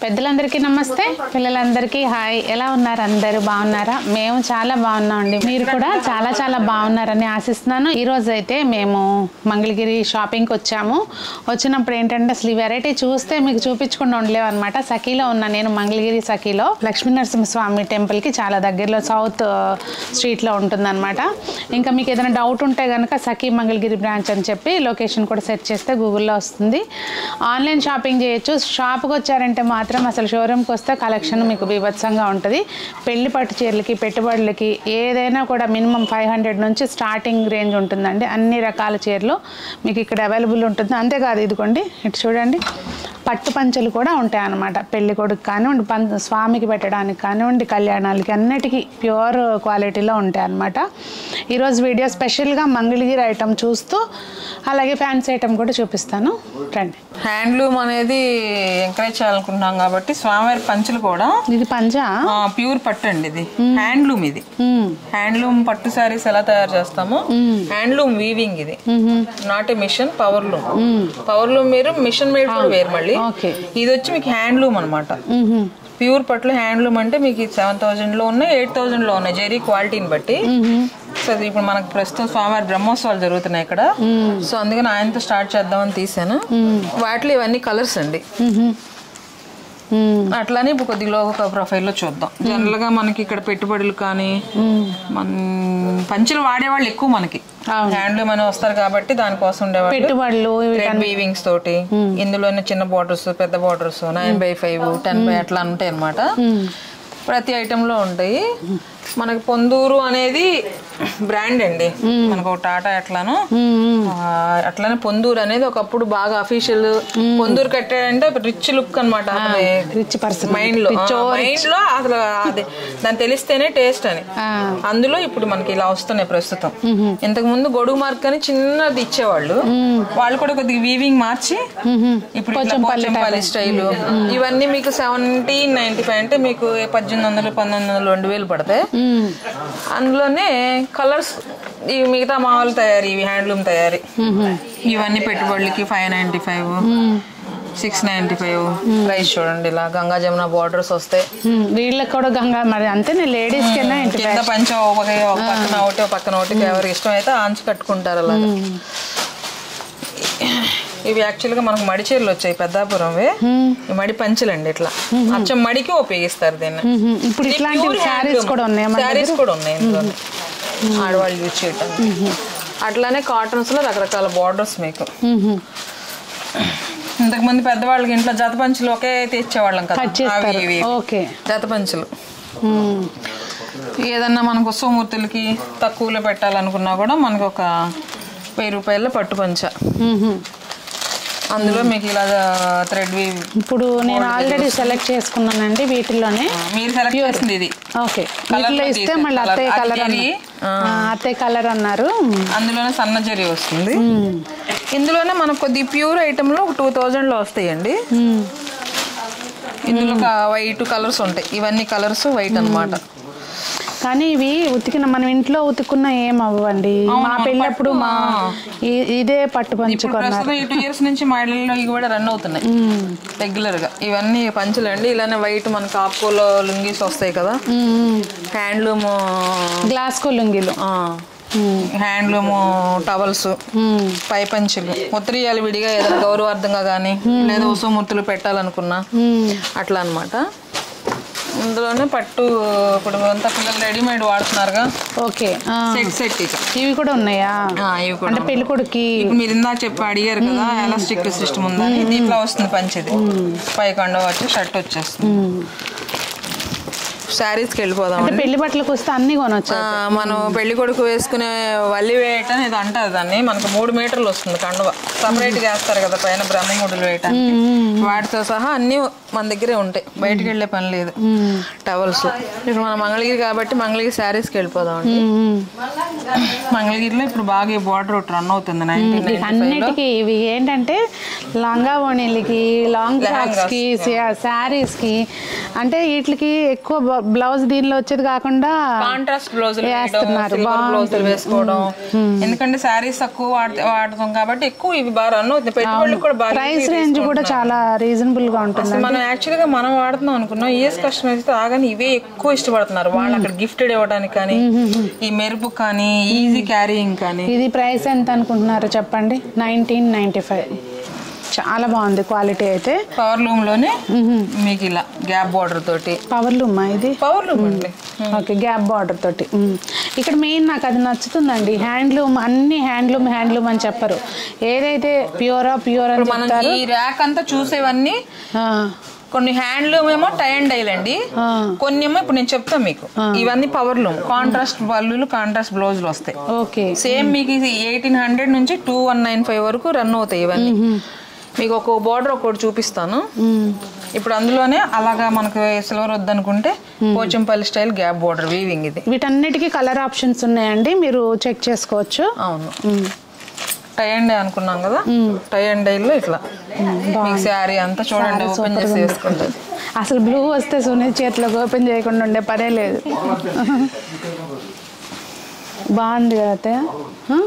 పెద్దలందరికీ నమస్తే పిల్లలందరికీ హాయ్ ఎలా ఉన్నారు అందరూ బాగున్నారా మేము చాలా బాగున్నామండి మీరు కూడా చాలా చాలా బాగున్నారని ఆశిస్తున్నాను ఈ రోజు అయితే మేము మంగళగిరి షాపింగ్కి వచ్చాము వచ్చినప్పుడు ఏంటంటే అసలు ఈ వెరైటీ చూస్తే మీకు చూపించకుండా ఉండలేవు అనమాట సఖీలో ఉన్నా నేను మంగళగిరి సఖీలో లక్ష్మీ నరసింహస్వామి టెంపుల్కి చాలా దగ్గరలో సౌత్ స్ట్రీట్లో ఉంటుందన్నమాట ఇంకా మీకు ఏదైనా డౌట్ ఉంటే కనుక సఖీ మంగళగిరి బ్రాంచ్ అని చెప్పి లొకేషన్ కూడా సెర్చ్ చేస్తే గూగుల్లో వస్తుంది ఆన్లైన్ షాపింగ్ చేయొచ్చు షాప్కి వచ్చారంటే మాత్రం అసలు షోరూమ్కి వస్తే కలెక్షన్ మీకు బీభత్సంగా ఉంటుంది పెళ్లి పట్టు చీరలకి పెట్టుబడులకి ఏదైనా కూడా మినిమం ఫైవ్ హండ్రెడ్ నుంచి స్టార్టింగ్ రేంజ్ ఉంటుందండి అన్ని రకాల చీరలు మీకు ఇక్కడ అవైలబుల్ ఉంటుంది అంతేకాదు ఇదిగోండి ఇటు చూడండి పట్టు పంచలు కూడా ఉంటాయి అన్నమాట పెళ్లి కొడుకు కానివ్వండి పం స్వామికి పెట్టడానికి కానివ్వండి కళ్యాణాలకి అన్నిటికీ ప్యూర్ క్వాలిటీలో ఉంటాయి అన్నమాట ఈరోజు వీడియో స్పెషల్గా మంగళగిరి ఐటమ్ చూస్తూ అలాగే ఫ్యాన్సీ ఐటమ్ కూడా చూపిస్తాను రండి హ్యాండ్లూమ్ అనేది ఎంకరేజ్ చేయాలనుకుంటున్నాం కాబట్టి స్వామివారి పంచులు కూడా ఇది పంజా ప్యూర్ పట్టు అండి ఇది హ్యాండ్లూమ్ ఇది హ్యాండ్లూమ్ పట్టు శారీస్ ఎలా తయారు చేస్తామో హ్యాండ్లూమ్ వీవింగ్ ఇది not a machine power loom power loom మీరు మిషన్ మేడ్ కూడా వేరు మళ్ళీ ఓకే ఇది వచ్చి మీకు హ్యాండ్లూమ్ అనమాట ప్యూర్ పట్లు హ్యాండ్లూమ్ అంటే మీకు సెవెన్ థౌజండ్ లో ఉన్నాయి ఎయిట్ థౌజండ్ లో ఉన్నాయి జెరీ క్వాలిటీని బట్టి సో అది ఇప్పుడు మనకు ప్రస్తుతం స్వామివారి బ్రహ్మోత్సవాలు జరుగుతున్నాయి ఇక్కడ సో అందుకని ఆయనతో స్టార్ట్ చేద్దామని తీసాను వాటిలో ఇవన్నీ కలర్స్ అండి అట్లానే ఇప్పుడు కొద్దిగా ఒక ప్రొఫైల్లో చూద్దాం జనరల్ గా మనకి ఇక్కడ పెట్టుబడులు కానీ మన పంచులు వాడేవాళ్ళు ఎక్కువ మనకి హ్యాండ్లూమ్ అని వస్తారు కాబట్టి దానికోసం ఉండేవాళ్ళు పెట్టుబడులు ఇవి థ్రెడ్ వీవింగ్స్ తోటి ఇందులోనే చిన్న బార్డర్స్ పెద్ద borders nine by five ten by అట్లా ఉంటాయి అనమాట ప్రతి ఐటమ్ లో ఉంటాయి మనకి పొందూరు అనేది బ్రాండ్ అండి మనకు ఒక టాటా ఎట్లాను ఆ, అట్లానే పొందూరు అనేది ఒకప్పుడు బాగా అఫీషియల్ పొందూరు కట్టాడంటే రిచ్ లుక్ అనమాట రిచ్ పర్సన్ మైండ్ లో మైండ్ లో అసలు అది దాని తెలిస్తేనే టేస్ట్ అని అందులో ఇప్పుడు మనకి ఇలా వస్తున్నాయి ప్రస్తుతం ఇంతకు ముందు గొడుగు మార్క్ అని చిన్నది ఇచ్చేవాళ్ళు వాళ్ళు కూడా కొద్దిగా వీవింగ్ మార్చి ఇప్పుడు ఇట్లా పోచంపల్లి స్టైల్ ఇవన్నీ మీకు సెవెంటీన్ నైన్టీ ఫైవ్ అంటే మీకు పద్దెనిమిది వందలు పంతొమ్మిది వందలు రెండు వేలు పడతాయి అందులోనే కలర్స్ ఈ మిగతా మామూలు తయారీ ఇవి హ్యాండ్లూమ్ తయారీ ఇవన్నీ పెట్టుబడులకి five ninety five six ninety five price చూడండి ఇలా గంగా జమున బార్డర్స్ వస్తాయి ఉమ్, వీళ్ళకి కూడా గంగా మరి అంతేనే లేడీస్ కింద ఇంటి కింద పంచ ఒక ఒక పక్కన ఒకటి ఒక పక్కన ఒకటి ఎవరికి ఇష్టం అయితే ఆంచి కట్టుకుంటారు అలాగా ఇవి యాక్చువల్ గా మనకు మడి చీరలు వచ్చాయి పెద్దాపురంవే ఈ మడి పంచులండి ఇట్లా అచ్చం మడికి ఉపయోగిస్తారు దీన్ని ఉమ్, ఇప్పుడు ఇట్లాంటి శారీస్ కూడా ఉన్నాయి మన శారీస్ కూడా ఉన్నాయి ఇందులోనే ఆడవాళ్ళు యూజ్ చేయటానికి అట్లానే కాటన్స్ లో రకరకాల బార్డర్స్ మీకు ఉమ్, ఇంతకు ముందు పెద్దవాళ్ళకి ఇంట్లో జత పంచులు ఒకే తెచ్చేవాళ్ళం కదా కట్ చేస్తారు అవి ఇవి ఓకే జత పంచులు ఉమ్, ఏదన్నా మనకు ఉత్సవమూర్తులకి తక్కువలో పెట్టాలనుకున్నా కూడా మనకు ఒక వెయ్యి రూపాయల పట్టు పంచ ఉమ్. అందులో మీకు ఇలా థ్రెడ్ ఇప్పుడు నేను ఆల్రెడీ సెలెక్ట్ చేసుకున్నానండి వీటిలోనే మీరు సెలెక్ట్ చేసింది ఇది ఓకే వీటిలో ఇస్తే మళ్ళీ అత్తయ్య అది కలర్ జరీ, అత్తయ్య కలర్ అన్నారు అందులోనే సన్న జరీ వస్తుంది ఇందులోనే మనకు కొద్ది ప్యూర్ ఐటమ్ లో ఒక టూ థౌజండ్ లో వస్తాయండి ఉమ్, ఇందులో వైట్ కలర్స్ ఉంటాయి ఇవన్నీ కలర్స్ వైట్ అన్నమాట కానీ ఇవి ఉతికిన మనం ఇంట్లో ఉతుకున్న ఏం అవ్వండి మా పెళ్ళప్పుడు మా ఈ- ఇదే పట్టు పంచుకున్నారు ప్రస్తుతం ఈ టూ ఇయర్స్ నుంచి మా ఇళ్ళలో ఇవి కూడా రన్ అవుతున్నాయి రెగ్యులర్ గా ఇవన్నీ పంచులు అండి ఇలానే వైట్ మన కాపులో లుంగీస్ వస్తాయి కదా హ్యాండ్లూమ్ గ్లాస్ లుంగిలు హ్యాండ్లూమ్ టవల్స్ పై పంచులు ఉత్తరీయాలు విడిగా ఏదైనా గౌరవార్థంగా కానీ లేదా ఉసుమూర్తులు పెట్టాలనుకున్నా అట్లా అన్నమాట ఇందులోనే పట్టు ఇప్పుడు అంతా పిల్లలు రెడీమేడ్ వాడుతున్నారుగా ఓకే ఆ, సెట్ సెట్ ఇక ఇవి కూడా ఉన్నాయా ఆ, ఇవి కూడా అంటే పెళ్లి కొడుక్కి ఇప్పుడు మీరు ఇందాక చెప్పి అడిగారు కదా ఎలాస్టిక్ సిస్టమ్ ఉందని దీంట్లో వస్తుంది పంచేది పై కండ వచ్చి షర్ట్ వచ్చేస్తుంది శారీస్కి వెళ్ళిపోదాం అంటే పెళ్లి బట్టలకు వస్తే అన్ని కొనొచ్చు ఆ, మనం పెళ్లి కొడుకు వేసుకునే వల్లి వేయట అనేది అంటారు దాన్ని మనకు మూడు మీటర్లు వస్తుంది కండువ సపరేట్ గా వేస్తారు కదా పైన బ్రహ్మముడులు వేయటానికి వాటితో సహా అన్ని మన దగ్గరే ఉంటాయి బయటికి వెళ్ళే పని లేదు టవల్స్ ఇప్పుడు మన మంగళగిరి కాబట్టి మంగళగిరి శారీస్కి వెళ్ళిపోదాం అండి మంగళగిరిలో ఇప్పుడు బాగా ఈ బార్డర్ ఒకటి రన్ అవుతుంది నైన్టీన్ అన్నిటికీ ఇవి ఏంటంటే లంగా ఓణీలకి లాంగ్ ఫ్రాక్స్ కి శారీస్ కి అంటే వీటికి ఎక్కువ బ్లౌజ్ దీనిలో వచ్చేది కాకుండా కాంట్రాస్ట్ బ్లౌజులు వేస్తున్నారు. బ్లౌజులు వేసుకోవడం ఎందుకంటే శారీస్ తక్కువ వాడ- వాడతాం కాబట్టి ఎక్కువ ఇవి బాగా రన్ అవుతుంది పెట్టుబడులకు కూడా బాగా ప్రైస్ రేంజ్ కూడా చాలా రీజనబుల్ గా ఉంటుంది అసలు మనం యాక్చువల్ గా మనం వాడుతున్నాం అనుకున్నాం యూఎస్ కస్టమర్స్ అయితే ఆగానే ఇవే ఎక్కువ ఇష్టపడుతున్నారు వాళ్ళు అక్కడ గిఫ్టెడ్ ఇవ్వడానికి కానీ ఈ మెరుపు కానీ ఈజీ క్యారీయింగ్ కానీ ఇది ప్రైస్ ఎంత అనుకుంటున్నారో చెప్పండి నైన్టీన్ నైన్టీ ఫైవ్ చాలా బాగుంది క్వాలిటీ అయితే పవర్ లూమ్ లోనే మీకు ఇలా గ్యాప్ బార్డర్ తోటి పవర్ లూమా ఇది పవర్ లూమ్ అండి ఓకే గ్యాప్ బార్డర్ తోటి మ్మ్. ఇక్కడ మెయిన్ నాకు అది నచ్చుతుందండి హ్యాండ్లూమ్ అన్ని హ్యాండ్లూమ్ హ్యాండ్లూమ్ అని చెప్పరు ఏదైతే ప్యూరా ప్యూర్ అని మనం చెప్తారు ఈ ర్యాక్ అంతా చూసేవన్నీ ఆ, కొన్ని హ్యాండ్లూమ్ ఏమో టై అండ్ డైల్ అండి ఆ, కొన్ని ఏమో ఇప్పుడు నేను చెప్తాను మీకు ఇవన్నీ పవర్ లూమ్ కాంట్రాస్ట్ పళ్ళులు కాంట్రాస్ట్ బ్లౌజులు వస్తాయి ఓకే సేమ్ మీకు ఇది ఎయిటీన్ హండ్రెడ్ నుంచి టూ వన్ నైన్ ఫైవ్ వరకు రన్ అవుతాయి ఇవన్నీ మీకు ఒక బార్డర్ ఒకటి చూపిస్తాను మ్మ్. ఇప్పుడు అందులోనే అలాగా మనకు సిల్వర్ వద్దనుకుంటే Pochampally style gap border weaving ఇది వీటన్నిటికీ కలర్ ఆప్షన్స్ ఉన్నాయండి మీరు చెక్ చేసుకోవచ్చు అవును మ్మ్. టై అండ్ డై అనుకున్నాం కదా టై అండ్ డైలో ఇట్లా మీకు శారీ అంతా చూడండి ఓపెన్ చేసి వేసుకుంటుంది అసలు బ్లూ వస్తే సునీల్ చేతిలోకి ఓపెన్ చేయకుండా ఉండే పనే లేదు బాగుంది కదా అత్తయ్య? ఆ?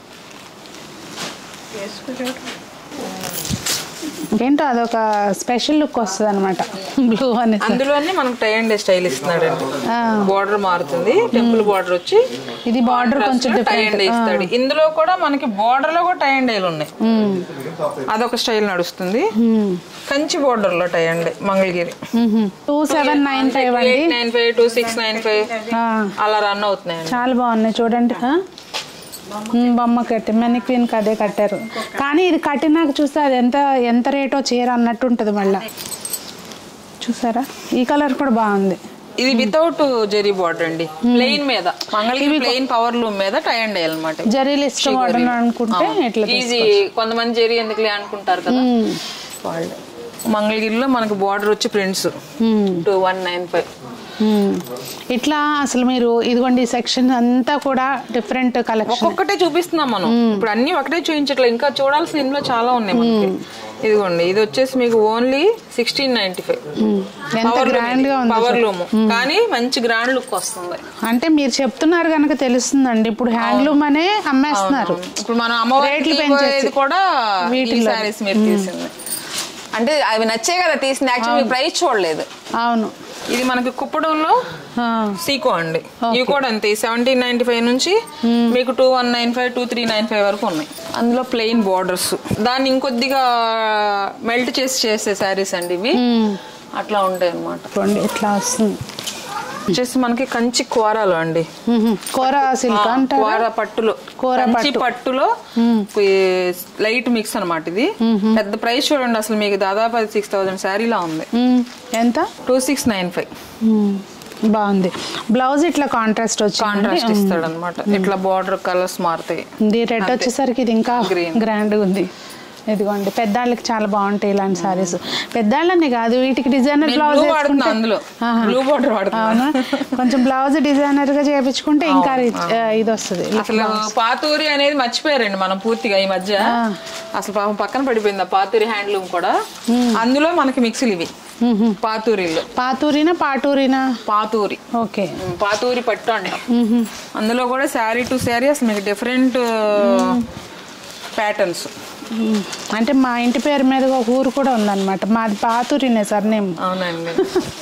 ఏంటో అదొక స్పెషల్ లుక్ వస్తుంది అనమాట బ్లూ అనేసి అందులోనే మనకు టై అండ్ డై స్టైల్ ఇస్తున్నాడు అండి ఆ, బార్డర్ మారుతుంది టెంపుల్ బార్డర్ వచ్చి ఇది బార్డర్ కొంచెం టై అండ్ డై ఇస్తాడు ఇందులో కూడా మనకి బార్డర్ లో కూడా టై అండ్ డైలు ఉన్నాయి అదొక స్టైల్ నడుస్తుంది కంచి బార్డర్ లో tie and dye Mangalagiri two seven nine five అండి eight nine five two six nine five ఆ, అలా రన్ అవుతున్నాయండి చాలా బాగున్నాయి చూడండి ఆ? ఉమ్, బొమ్మ కట్టి మెనిక్వీన్కి అదే కట్టారు కానీ ఇది కట్టినాక చూస్తే అది ఎంత ఎంత రేటో చీర అన్నట్టు ఉంటుంది మళ్ళీ చూసారా ఈ కలర్ కూడా బాగుంది ఇది వితౌట్ జెరీ బార్డర్ అండి ప్లెయిన్ మీద మంగళగిరి ప్లెయిన్ పవర్ లూమ్ మీద టై అండ్ డై అనమాట జరీలు ఇష్టం వాడను అనుకుంటే ఇట్లా ఈజీ కొంతమంది జెరీ ఎందుకులే అనుకుంటారు కదా వాళ్ళు మంగళగిరిలో మనకు బార్డర్ వచ్చి prints um, two one nine five um. ఇట్లా అసలు మీరు ఇదిగోండి సెక్షన్ అంతా కూడా డిఫరెంట్ కలెక్షన్ ఒక్కొక్కటే చూపిస్తున్నాం మనం ఇప్పుడు అన్ని ఒకటే చూపించట్లే ఇంకా చూడాల్సిన ఇందులో చాలా ఉన్నాయి మనకి ఇదిగోండి ఇది వచ్చేసి మీకు ఓన్లీ సిక్స్టీన్ నైన్టీ ఫైవ్ ఎంత గ్రాండ్ గా ఉంది పవర్ లూమ్ కానీ మంచి గ్రాండ్ లుక్ వస్తుంది అంటే మీరు చెప్తున్నారు కనుక తెలుస్తుందండి ఇప్పుడు హ్యాండ్లూమ్ అనే అమ్మేస్తున్నారు ఇప్పుడు మనం అమ్మవారికి రేట్లు పెంచేసి. ఇవ్వేది కూడా ఈ సారీస్ మీరు తీసింది అంటే అవి నచ్చే కదా తీసింది యాక్చువల్లీ ప్రైస్ చూడలేదు అవును ఇది మనకి కుప్పడంలో ఆ, సీకో అండి ఇవి కూడా అంతే సెవెంటీన్ నైన్టీ ఫైవ్ నుంచి మీకు two one nine five two three nine five వరకు ఉన్నాయి అందులో ప్లెయిన్ బార్డర్స్ దాన్ని ఇంకొద్దిగా మెల్ట్ చేసి చేసే శారీస్ అండి ఇవి ఉమ్. అట్లా ఉంటాయి అన్నమాట చూడండి ఇట్లా వస్తుంది వచ్చేసి మనకి కంచి కూరలు అండి మ్మ్. కూర సిల్క్ అంటారా కూర పట్టులో కూర కంచి పట్టులో లైట్ మిక్స్ అన్నమాట ఇది పెద్ద ప్రైస్ చూడండి అసలు మీకు దాదాపు అది సిక్స్ థౌసండ్ శారీలా ఉంది మ్మ్. ఎంత టూ సిక్స్ నైన్ ఫైవ్ మ్మ్. బాగుంది బ్లౌజ్ ఇట్లా కాంట్రాస్ట్ వచ్చింది కాంట్రాస్ట్ ఇస్తాడు అనమాట ఇట్లా బార్డర్ కలర్స్ మారుతాయి ఇది రెడ్ వచ్చేసరికి ఇది ఇంకా గ్రాండ్ ఉంది ఇదిగోండి పెద్దాళ్ళకి చాలా బాగుంటాయి ఇలాంటి సారీస్ పెద్దాళ్ళని కాదు వీటికి డిజైనర్ బ్లౌజ్ బ్లూ వాడుతున్నా అందులో బ్లూ బార్డర్ వాడుతున్నా అవునా కొంచెం బ్లౌజ్ డిజైనర్ గా చేపించుకుంటే ఇంకా రిచ్- ఆ, ఇది వస్తుంది అసలు పాతూరి అనేది మర్చిపోయారండి మనం పూర్తిగా ఈ మధ్య అసలు పాపం పక్కన పడిపోయింది ఆ పాతూరి హ్యాండ్లూమ్ కూడా అందులో మనకి మిక్సీలు ఇవి పాతూరిలో పాతూరినా పాటూరినా పాతూరి ఓకే ఉమ్, పాతూరి పట్టు అండి అందులో కూడా శారీ టు శారీ అసలు మీకు డిఫరెంట్ ప్యాటర్న్స్ మ్మ్. అంటే మా ఇంటి పేరు మీద ఒక ఊరు కూడా ఉందన్నమాట మాది పాతూరినే సార్ నేమ్ అవునండి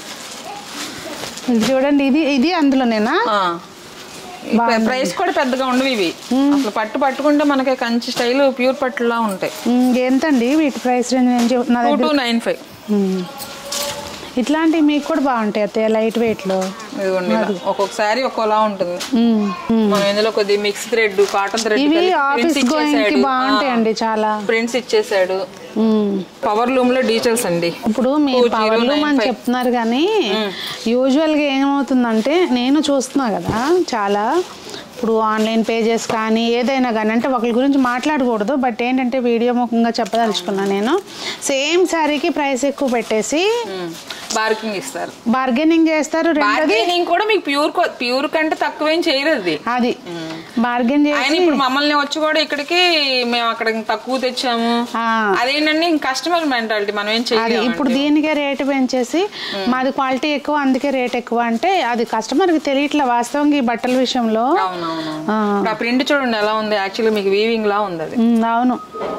ఇది చూడండి ఇది ఇది అందులోనేనా ఆ. ఈ ప్రైస్ కూడా పెద్దగా ఉండవు ఇవి అసలు పట్టు పట్టుకుంటే మనకి కంచి స్టైల్ ప్యూర్ పట్టులా ఉంటాయి మ్మ్. ఎంతండి వీటి ప్రైస్ రేంజ్ నేను చెప్- నా టూ దగ్గర టూ నైన్ ఫైవ్ మ్మ్. ఇట్లాంటివి మీకు కూడా బాగుంటాయి అత్తయ్య లైట్ వెయిట్ లో ఇదిగోండి ఇలా. ఒక్కొక్క శారీ ఒక్కోలా ఉంటుంది మ్మ్. మ్మ్. మనం ఇందులో కొద్ది మిక్స్ థ్రెడ్ కాటన్ థ్రెడ్ ఇవి ఆఫీస్ గోయింగ్ కి బాగుంటాయండి చాలా ప్రింట్స్ ఇచ్చేసాడు మ్మ్. పవర్ లూమ్ లో డీటెయిల్స్ అండి ఇప్పుడు మీరు పవర్ లూమ్ అని చెప్తున్నారు కానీ యూజువల్గా ఏమవుతుందంటే నేను చూస్తున్నా కదా చాలా ఇప్పుడు ఆన్లైన్ పేజెస్ కానీ ఏదైనా కానీ అంటే ఒకరి గురించి మాట్లాడకూడదు బట్ ఏంటంటే వీడియో ముఖంగా చెప్పదలుచుకున్నా నేను సేమ్ శారీకి ప్రైస్ ఎక్కువ పెట్టేసి బార్కింగ్ ఇస్తారు బార్గెనింగ్ చేస్తారు రెండోది బార్గెనింగ్ కూడా మీకు ప్యూర్ ప్యూర్ కంటే తక్కువేం చేయరు అది అది బార్గెన్ ఆయన చేసి ఇప్పుడు మమ్మల్ని వచ్చి కూడా ఇక్కడికి మేము అక్కడ తక్కువ తెచ్చాము ఆ, అదేంటండి కస్టమర్ మెంటాలిటీ మనం ఏం అది చేయలేము ఇప్పుడు దీనికే రేటు పెంచేసి మాది క్వాలిటీ ఎక్కువ అందుకే రేట్ ఎక్కువ అంటే అది కస్టమర్కి తెలియట్లే వాస్తవంగా ఈ బట్టల విషయంలో అవునవును ఆ, ఇప్పుడు ఆ ప్రింట్ చూడండి ఎలా ఉంది యాక్చువల్లీ మీకు వీవింగ్ లా ఉంది అది ఉమ్, అవును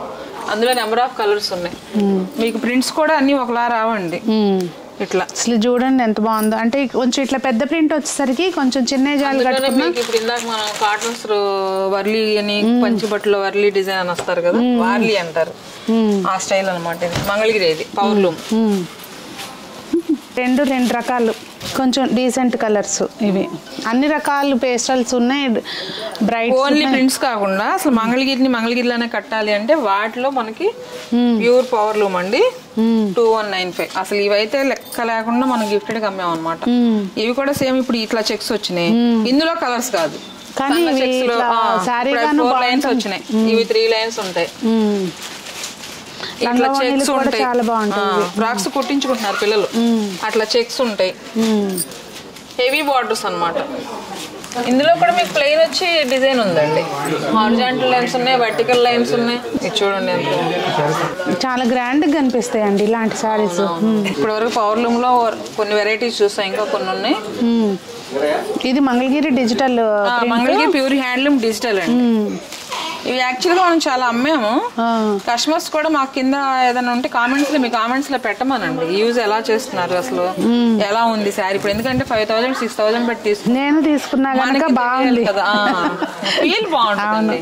అందులో నెంబర్ ఆఫ్ కలర్స్ ఉన్నాయి మీకు ప్రింట్స్ కూడా అన్ని ఒకలా రావండి మ్మ్. ఇట్లా అసలు చూడండి ఎంత బాగుందో అంటే కొంచెం ఇట్లా పెద్ద ప్రింట్ వచ్చేసరికి కొంచెం చిన్న జాలు అందులోనే కట్టుకున్నా మీకు ఇప్పుడు ఇందాక మనం కాటన్స్ వర్లీ అని పంచి బట్టలు వర్లీ డిజైన్ అని వస్తారు కదా వార్లీ అంటారు ఆ స్టైల్ అనమాట ఇది మంగళగిరి ఇది పవర్ లూమ్ మ్మ్. రెండు రెండు రకాలు కొంచెం డీసెంట్ కలర్స్ ఇవి అన్ని రకాలు పేస్టల్స్ ఉన్నాయి బ్రైట్ ఓన్లీ ప్రింట్స్ కాకుండా అసలు మంగళగిరిని మంగళగిరిలోనే కట్టాలి అంటే వాటిలో మనకి ప్యూర్ పవర్ లూమ్ అండి టూ వన్ నైన్ ఫైవ్ అసలు ఇవైతే లెక్క లేకుండా మనం గిఫ్టెడ్ అమ్మాం అనమాట ఇవి కూడా సేమ్ ఇప్పుడు ఇట్లా చెక్స్ వచ్చినాయి ఇందులో కలర్స్ కాదు కానీ ఇవి ఇట్లా saree గాను ఫోర్ లైన్స్ వచ్చినాయి ఇవి త్రీ లైన్స్ ఉంటాయి ఇట్లా లంగావోణీలు చెక్స్ కూడా ఉంటాయి చాలా బాగుంటాయి ఫ్రాక్స్ కుట్టించుకుంటున్నారు పిల్లలు అట్లా చెక్స్ ఉంటాయి హెవీ బార్డర్స్ అన్నమాట ఇందులో కూడా మీకు ప్లెయిన్ వచ్చి డిజైన్ ఉందండి హారిజాంటల్ లైన్స్ ఉన్నాయి వర్టికల్ లైన్స్ ఉన్నాయి ఇది చూడండి ఎంత బాగుంది. చాలా గ్రాండ్ గా కనిపిస్తాయండి ఇలాంటి సారీస్ ఇప్పటి వరకు పవర్ లూమ్ లో కొన్ని వెరైటీస్ చూసాం ఇంకా కొన్ని ఉన్నాయి ఇది మంగళగిరి డిజిటల్ ఆ, మంగళగిరి ప్యూర్ హ్యాండ్లూమ్ డిజిటల్ అండి ఇవి యాక్చువల్ గా మనం చాలా అమ్మాము కస్టమర్స్ కూడా మాకు కింద ఏదైనా ఉంటే కామెంట్స్ లో మీ కామెంట్స్ లో పెట్టమనండి యూజ్ ఎలా చేస్తున్నారు అసలు ఎలా ఉంది శారీ ఇప్పుడు ఎందుకంటే ఫైవ్ థౌసండ్ సిక్స్ థౌసండ్ పెట్టి తీసుకున్నాం నేను తీసుకున్నా కనుక మనకి బాగుంది తెలియాలి కదా ఫీల్ బాగుంటుంది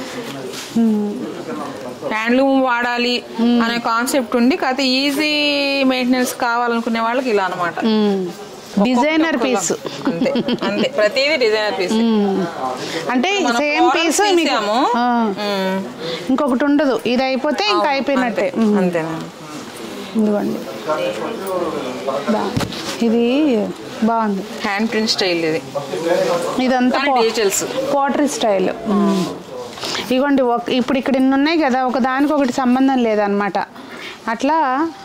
హ్యాండ్లూమ్ వాడాలి అనే కాన్సెప్ట్ ఉండి కాకపోతే ఈజీ మెయింటెనెన్స్ కావాలనుకునే వాళ్ళకి ఇలా అనమాట డిజైనర్ పీస్ అంతే అంతే ప్రతిదీ డిజైనర్ పీస్ అంటే మనం సేమ్ florals పీస్ మీకు తీసాము. ఆ, ఇంకొకటి ఉండదు ఇది అయిపోతే ఇంకా అయిపోయినట్టే ఉమ్, అంతేనండి ఇదిగోండి బా- ఇది బాగుంది హ్యాండ్ ప్రింట్ స్టైల్ ఇది ఇదంతా కానీ డీటెయిల్స్ పోటరీ స్టైల్ ఇగోండి ఒక ఇప్పుడు ఇక్కడ ఇన్ని ఉన్నాయి కదా ఒక దానికి ఒకటి సంబంధం లేదనమాట అట్లా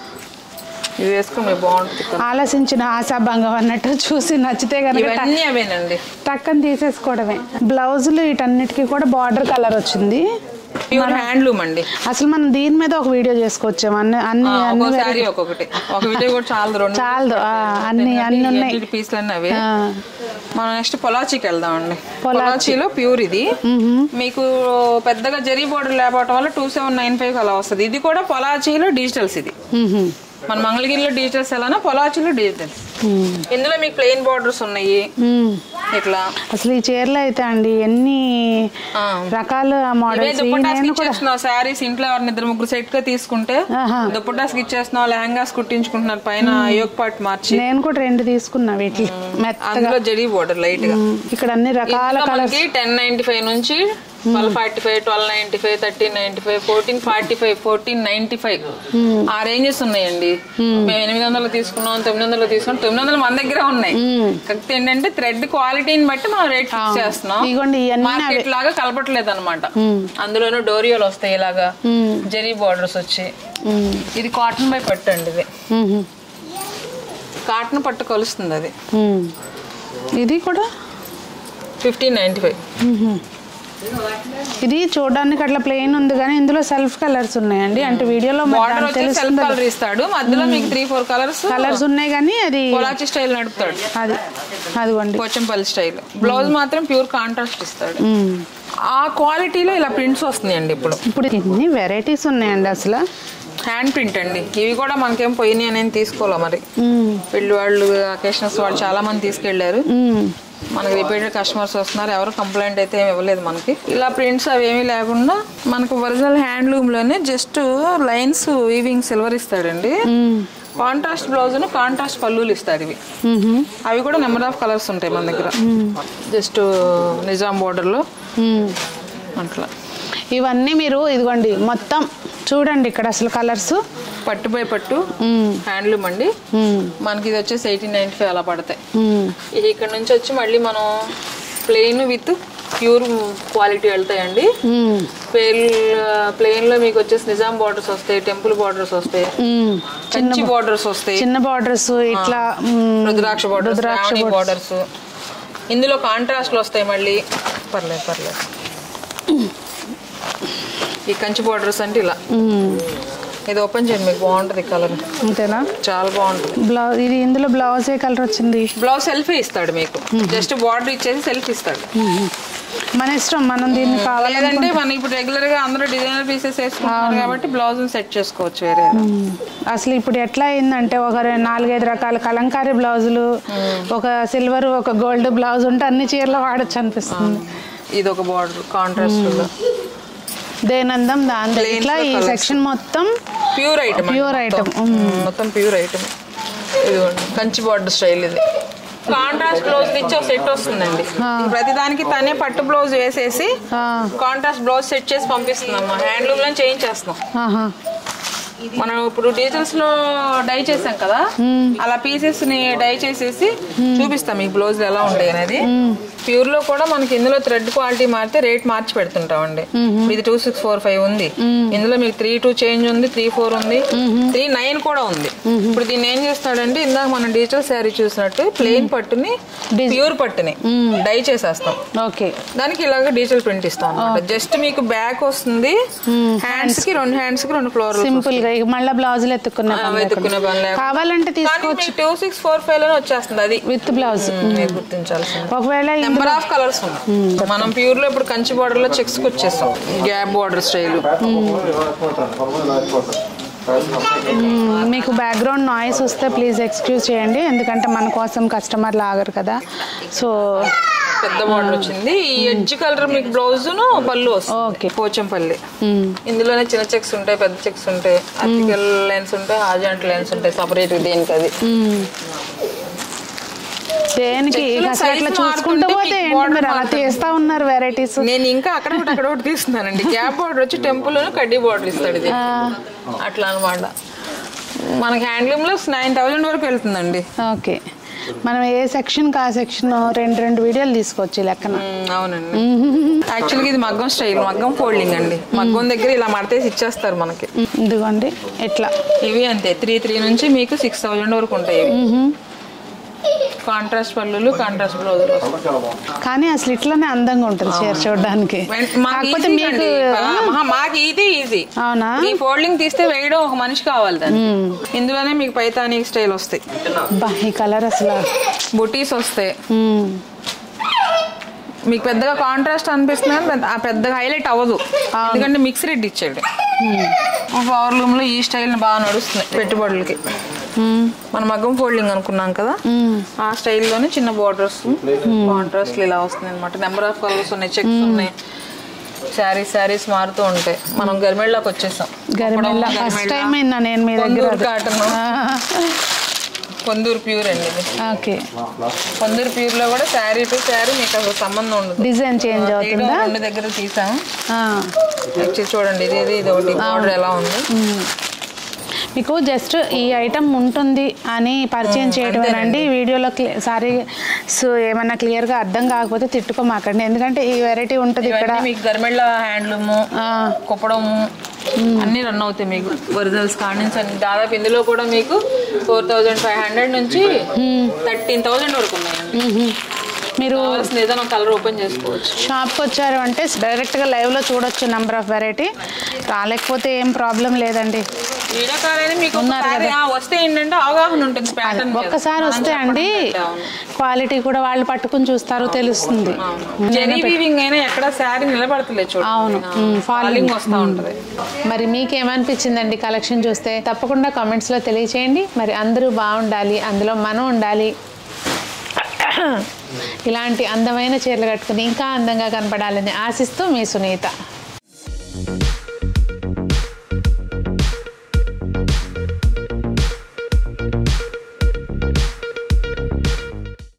ఇది వేసుకుని బాగుంటుంది కదా. ఆలోచించిన ఆశాభంగం అన్నట్టు చూసి నచ్చితే కనుక ఇవన్నీ అవేనండి టక్కని తీసేసుకోవడమే బ్లౌజులు వీటన్నిటికీ కూడా బార్డర్ కలర్ వచ్చింది ప్యూర్ హ్యాండ్లూమ్ అండి అసలు మనం దీని మీద ఒక వీడియో చేసుకోవచ్చాము అన్ని అన్ని అన్ని ఒక్కో శారీ ఒక్కొక్కటి ఒక వీడియో కూడా చాలా రెండు చాలదు ఆ, అన్ని అన్ని ఉన్నాయి పీసులు అన్నీ అవే ఆ, మనం నెక్స్ట్ పొలాచీకి వెళ్దామండి పొలాచీలో ప్యూర్ ఇది మీకు పెద్దగా జరీ బోర్డర్ లేకపోవడం వల్ల టూ సెవెన్ నైన్ ఫైవ్ అలా వస్తుంది ఇది కూడా పొలాచీలో డిజిటల్స్ ఇది మ్హూ. మన మంగళగిరిలో డిజిటల్స్ ఎలానో పొలాచీలో డిజిటల్స్ మ్. ఇందులో మీకు ప్లెయిన్ బార్డర్స్ ఉన్నాయి మ్. ఇట్లా అసలు ఈ చీరలు అయితే అండి ఎన్ని ఆ. రకాల ఇవే మోడల్స్ దుప్పటాస్ నేను కూడా ఇచ్చేస్తున్నావు శారీస్ ఇంట్లో ఎవరిని ఇద్దరు ముగ్గురు సెట్ గా తీసుకుంటే ఆహా. దుప్పటాస్ ఇచ్చేస్తున్నావు లెహంగాస్ కుట్టించుకుంటున్నారు పైన యోగ్ పాట్ మార్చి నేను కూడా రెండు తీసుకున్నా వీటి మెత్తగా అందులో జరీ బోర్డర్ లైట్ గా మ్. ఇక్కడ అన్ని రకాల ఇందులో కలర్స్ మనకి టెన్ నైన్టీ ఫైవ్ నుంచి twelve forty five twelve ninety five thirteen ninety five fourteen forty five fourteen ninety five ఆ రేంజెస్ ఉన్నాయండి మేము ఎనిమిది వందలు తీసుకున్నాం తొమ్మిది వందలు తీసుకున్నాం తొమ్మిది వందలు మన దగ్గర ఉన్నాయి కాకపోతే ఏంటంటే థ్రెడ్ క్వాలిటీని బట్టి మనం రేట్ ఫిక్స్ చేస్తున్నాం ఇదిగోండి ఇవన్నీ మార్కెట్ లాగా కలపట్లేదు అనమాట అందులోనూ డోరియోలు వస్తాయి ఇలాగా జరీ బార్డర్స్ వచ్చి మ్. ఇది కాటన్ బై పట్టు అండి ఇది మ్హూ. కాటన్ పట్టు కలుస్తుంది అది మ్. ఇది కూడా ఫిఫ్టీన్ నైన్టీ ఫైవ్ మ్హూ. ఇది చూడడానికి అట్లా ప్లెయిన్ ఉంది కానీ ఇందులో సెల్ఫ్ కలర్స్ ఉన్నాయండి అంటే వీడియోలో బార్డర్ వచ్చి సెల్ఫ్ కలర్ ఇస్తాడు మధ్యలో మీకు త్రీ ఫోర్ కలర్స్ కలర్స్ ఉన్నాయి కానీ అది పొలాచి స్టైల్ నడుపుతాడు అది అదిగోండి పోచంపల్లి స్టైల్ బ్లౌజ్ మాత్రం ప్యూర్ కాంట్రాస్ట్ ఇస్తాడు మ్. ఆ క్వాలిటీలో ఇలా ప్రింట్స్ వస్తున్నాయండి ఇప్పుడు ఇప్పుడు ఎన్ని వెరైటీస్ ఉన్నాయండి అసలు హ్యాండ్ ప్రింట్ అండి ఇవి కూడా మనకేం పోయినాయి అనేది తీసుకోవాలా మరి మ్. పెళ్లి వాళ్ళు అకేషనల్స్ వాళ్ళు చాలా మంది తీసుకెళ్లారు మ్. మనకి రిపీటెడ్ కస్టమర్స్ వస్తున్నారు ఎవరు కంప్లైంట్ అయితే ఏమి ఇవ్వలేదు మనకి ఇలా ప్రింట్స్ అవి ఏమీ లేకుండా మనకు ఒరిజినల్ హ్యాండ్లూమ్ లోనే జస్ట్ లైన్స్ వీవింగ్ సిల్వర్ ఇస్తాడండి మ్. కాంట్రాస్ట్ బ్లౌజ్ కాంట్రాస్ట్ పల్లులు ఇస్తాడు ఇవి మ్హూ. అవి కూడా నెంబర్ ఆఫ్ కలర్స్ ఉంటాయి మన దగ్గర జస్ట్ నిజాం బోర్డర్లో మ్. అట్లా ఇవన్నీ మీరు ఇదిగోండి మొత్తం చూడండి ఇక్కడ అసలు కలర్స్ పట్టు బై పట్టు హ్యాండ్లూమ్ అండి మనకి ఇది వచ్చేసి ఎయిటీన్ నైన్టీ ఫైవ్ అలా పడతాయి ఇది ఇక్కడ నుంచి వచ్చి మళ్ళీ మనం ప్లెయిన్ విత్ ప్యూర్ క్వాలిటీ వెళ్తాయండి ప్లేన్ ప్లెయిన్ లో మీకు వచ్చేసి నిజాం బార్డర్స్ వస్తాయి టెంపుల్ బార్డర్స్ వస్తాయి కంచి బార్డర్స్ వస్తాయి చిన్న బార్డర్స్ ఇట్లా మ్, రుద్రాక్ష బార్డర్స్ రుద్రాక్ష రావణి బార్డర్స్ ఇందులో కాంట్రాస్ట్లు వస్తాయి మళ్ళీ పర్లేదు పర్లేదు ఈ కంచి బార్డర్స్ అంటే ఇలా మ్, ఇది ఓపెన్ చేయండి మీకు బాగుంటుంది కలర్ అంతేనా చాలా బాగుంటుంది బ్లౌజ్ ఇది ఇందులో బ్లౌజ్ ఏ కలర్ వచ్చింది బ్లౌజ్ సెల్ఫీ ఇస్తాడు మీకు జస్ట్ బార్డర్ ఇచ్చేసి సెల్ఫ్ ఇస్తాడు మన ఇష్టం మనం దీన్ని కావాలి లేదంటే మనం ఇప్పుడు రెగ్యులర్ గా అందరూ డిజైనర్ పీసెస్ వేసుకుంటున్నారు కాబట్టి బ్లౌజ్ సెట్ చేసుకోవచ్చు వేరే అసలు ఇప్పుడు ఎట్లా అయిందంటే ఒక రె- నాలుగైదు రకాల కలంకారీ బ్లౌజులు ఒక సిల్వర్ ఒక గోల్డ్ బ్లౌజ్ ఉంటే అన్ని చీరలు వాడచ్చు అనిపిస్తుంది ఇది ఒక బార్డర్ కాంట్రాస్ట్ దేనందం దాని Plains ఇట్లా లో ఈ colours. సెక్షన్ మొత్తం ప్యూర్ ఐటమ్ Pure item. మొత్తం ప్యూర్ ఐటమ్ ఇది కంచి బార్డర్ స్టైల్ ఇది కాంట్రాస్ట్ బ్లౌజ్ ఇచ్చి ఒక సెట్ వస్తుందండి ప్రతి దానికి తనే పట్టు బ్లౌజ్ వేసేసి ఆ, కాంట్రాస్ట్ బ్లౌజ్ సెట్ చేసి పంపిస్తున్నాం హ్యాండ్లూమ్ లో చేయించేస్తున్నాం ఆహా. మనం ఇప్పుడు డిజిటల్స్ లో డై చేసాం కదా అలా పీసెస్ ని డై చేసేసి చూపిస్తాం మీకు బ్లౌజ్ ఎలా ఉంటాయి అనేది ప్యూర్ లో కూడా మనకి ఇందులో థ్రెడ్ క్వాలిటీ మారితే రేట్ మార్చి పెడుతుంటామండి ఇది టూ సిక్స్ ఫోర్ ఫైవ్ ఉంది ఇందులో మీకు త్రీ టూ చేంజ్ ఉంది త్రీ ఫోర్ ఉంది త్రీ నైన్ కూడా ఉంది ఇప్పుడు దీన్ని ఏం చేస్తాడంటే ఇందాక మనం డిజిటల్ శారీ చూసినట్టు ప్లెయిన్ పట్టుని ప్యూర్ పట్టుని డై చేసేస్తాం ఓకే దానికి ఇలాగ డిజిటల్ ప్రింట్ ఇస్తాం అనమాట జస్ట్ మీకు బ్యాక్ వస్తుంది హ్యాండ్స్ కి రెండు హ్యాండ్స్ కి రెండు ఫ్లోర్ సింపుల్ గా ఇక మళ్ళీ బ్లౌజులు ఎత్తుకునే పని వెతుక్కునే లేకుండా. పని లేకుండా. కావాలంటే కానీ తీసుకోవచ్చు మీకు టూ సిక్స్ ఫోర్ ఫైవ్ లోనే వచ్చేస్తుంది అది విత్ బ్లౌజ్ మీరు గుర్తించాల్సింది ఒకవేళ నెంబర్ ఆఫ్ కలర్స్ ఉన్నాయి మనం ప్యూర్ లో ఇప్పుడు కంచి బార్డర్ లో చెక్స్ కి వచ్చేస్తాం గ్యాప్ బార్డర్ స్టైల్ మ్మ్, మీకు బ్యాక్గ్రౌండ్ నాయిస్ వస్తే ప్లీజ్ ఎక్స్క్యూజ్ చేయండి ఎందుకంటే మన కోసం కస్టమర్లు ఆగరు కదా సో పెద్ద బార్డర్ వచ్చింది ఈ ఎడ్జ్ కలర్ మీకు బ్లౌజ్ ను పళ్ళు వస్తుంది ఓకే పోచంపల్లి మ్మ్, ఇందులోనే చిన్న చెక్స్ ఉంటాయి పెద్ద చెక్స్ ఉంటాయి ఆర్టికల్ లైన్స్ ఉంటాయి హాజాంట్ లైన్స్ ఉంటాయి సపరేట్ దేనికి అది మ్మ్. దేనికి ఇక చెక్కులో అసలు అట్లా size చూసుకుంటూ మారుతుంటే పోతే మీకు ఏంటి border మీరు అలా మారుతుంది. తీస్తా ఉన్నారు వెరైటీస్ నేను ఇంకా అక్కడ ఒకటి అక్కడ ఒకటి తీస్తున్నానండి గ్యాప్ బార్డర్ వచ్చి టెంపుల్ కడ్డీ బార్డర్ ఇస్తాడు ఇది అట్లా అనమాట మనకి హ్యాండ్లూమ్ లో నైన్ థౌజండ్ వరకు వెళ్తుందండి ఓకే మనం ఏ సెక్షన్ ఆ సెక్షన్ రెండు రెండు వీడియోలు తీసుకోవచ్చు ఈ లెక్కన మ్మ్, అవునండి యాక్చువల్గా ఇది మగ్గం స్టైల్ మగ్గం ఫోల్డింగ్ అండి మగ్గం దగ్గర ఇలా మడతేసి ఇచ్చేస్తారు మనకి ఇదిగోండి ఇట్లా ఇవి అంతే త్రీ త్రీ నుంచి మీకు సిక్స్ థౌజండ్ వరకు ఉంటాయి ఇవి కాంట్రాస్ట్ పళ్ళులు కాంట్రాస్ట్ బ్లౌజులు కానీ అసలు ఇట్లానే అందంగా ఉంటుంది చీర చూడడానికి మాకు కాకపోతే easy మీకు అండి. ఆ, మహా, మాకు ఇది ఈజీ అవునా ఈ ఫోల్డింగ్ తీస్తే వేయడం ఒక మనిషి కావాలి దాన్ని ఇందులోనే మీకు పైతానీ స్టైల్ వస్తాయి బా ఈ కలర్ అసలు బుటీస్ వస్తాయి మ్మ్. మీకు పెద్దగా కాంట్రాస్ట్ అనిపిస్తుంది కానీ పెద్ద- ఆ పెద్దగా హైలైట్ అవ్వదు ఎందుకంటే మిక్స్ రెడ్ ఇచ్చాడు పవర్ లూమ్ లో ఈ స్టైల్ బాగా నడుస్తుంది పెట్టుబడులకి మ్మ్. మన మగ్గం ఫోల్డింగ్ అనుకున్నాం కదా మ్మ్. ఆ స్టైల్లోనే చిన్న బార్డర్స్ కాంట్రాస్ట్ ఇలా వస్తుంది అనమాట నెంబర్ ఆఫ్ కలర్స్ ఉన్నాయి చెక్స్ ఉన్నాయి శారీస్ శారీస్ మారుతూ ఉంటాయి మనం గర్మెళ్ళకి వచ్చేసాం గరిమెల్ల ఫస్ట్ టైం అయినా నేను మీ దగ్గర పొందూరు కాటన్ పొందూరు ప్యూర్ అండి ఇది ఓకే పొందూరు ప్యూర్ లో కూడా శారీ టు శారీ మీకు అసలు సంబంధం ఉండదు డిజైన్ చేంజ్ ఏదో అవుతుందా రెండు దగ్గర తీసాము ఆ. యాక్చువల్లీ చూడండి ఇది ఇది ఇది ఒకటి బార్డర్ ఎలా ఉంది మీకు జస్ట్ ఈ ఐటమ్ ఉంటుంది అని పరిచయం చేయటమేనండి వీడియోలో క్లి- సారీ సో ఏమన్నా క్లియర్గా అర్థం కాకపోతే తిట్టుకోమాకండి ఎందుకంటే ఈ వెరైటీ ఉంటుంది ఇక్కడ ఇవన్నీ మీకు గర్మెళ్ళ హ్యాండ్లూము ఆ, కుప్పడము అన్ని రన్ అవుతాయి మీకు ఒరిజినల్స్ కానించి అన్ని దాదాపు ఇందులో కూడా మీకు ఫోర్ థౌజండ్ ఫైవ్ హండ్రెడ్ నుంచి థర్టీన్ థౌజండ్ వరకు ఉన్నాయండి మ్మ్. మీరు కావాల్సిన ఏదైనా కలర్ ఓపెన్ చేసుకోవచ్చు షాప్కి వచ్చారు అంటే డైరెక్ట్గా లైవ్లో చూడొచ్చు నెంబర్ ఆఫ్ వెరైటీ రాలేకపోతే ఏం ప్రాబ్లం లేదండి వీడియో కాల్ అయినా మీకు ఒకసారి, ఆ, వస్తే ఏంటంటే అవగాహన ఉంటుంది ప్యాటర్న్ ఒక్కసారి వస్తే అండి క్వాలిటీ కూడా వాళ్ళు పట్టుకుని చూస్తారు తెలుస్తుంది జెరీ వీవింగ్ అయినా ఎక్కడ శారీ నిలబడతలేదు చూడండి అవును మ్మ్. ఫాలింగ్ వస్తూ ఉంటది మరి మీకేమనిపించిందండి కలెక్షన్ చూస్తే తప్పకుండా కామెంట్స్లో తెలియచేయండి మరి అందరూ బాగుండాలి అందులో మనం ఉండాలి ఇలాంటి అందమైన చీరలు కట్టుకుని ఇంకా అందంగా కనపడాలని ఆశిస్తూ మీ సునీత